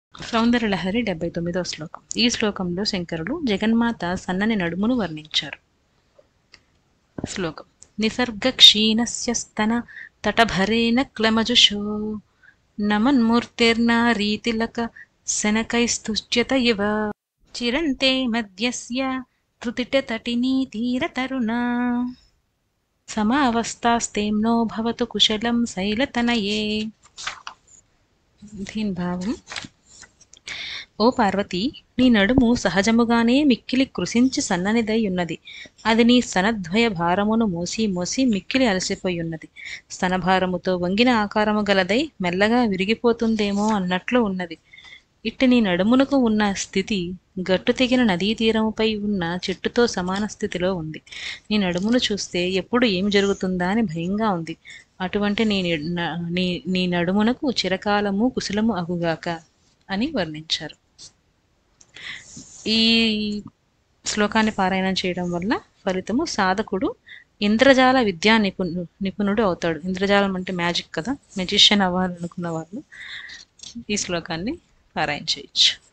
సౌందర్యలహరి డెబ్బై తొమ్మిదో శ్లోకం ఈ శ్లోకంలో శంకరులు జగన్మాత సన్నని నడుమును వర్ణించారు శ్లోకం నిసర్గ క్షీణస్య స్తన తటభరేన క్లమజుషో నమన్మూర్తిర్నారీతిలక శనకైస్తుష్యత ఇవ చిరంతే మధ్యస్య త్రుతిటతటినీ తీరతరుణా సమావస్థాస్తేమ్నో భవతు కుశలం శైలతనయే దీని భావం ఓ పార్వతి నీ నడుము సహజముగానే మిక్కిలి కృషించి సన్ననిదై ఉన్నది అది నీ స్తనద్వయ భారమును మోసి మోసి మిక్కిలి అలసిపోయున్నది స్తనభారముతో వంగిన ఆకారము గలదై మెల్లగా విరిగిపోతుందేమో అన్నట్లు ఉన్నది ఇట్టి నీ నడుమునకు ఉన్న స్థితి గట్టు తెగిన నదీ తీరముపై ఉన్న చెట్టుతో సమాన స్థితిలో ఉంది నీ నడుమును చూస్తే ఎప్పుడు ఏం జరుగుతుందా అని భయంగా ఉంది అటువంటి నీ న- నీ నీ నడుమునకు చిరకాలము కుశలము అగుగాక అని వర్ణించారు ఈ శ్లోకాన్ని పారాయణం చేయడం వల్ల ఫలితము సాధకుడు ఇంద్రజాల విద్యా నిపుణు నిపుణుడు అవుతాడు ఇంద్రజాలం అంటే మ్యాజిక్ కదా మెజిషియన్ అవ్వాలనుకున్న వాళ్ళు ఈ శ్లోకాన్ని పారాయణ చేయొచ్చు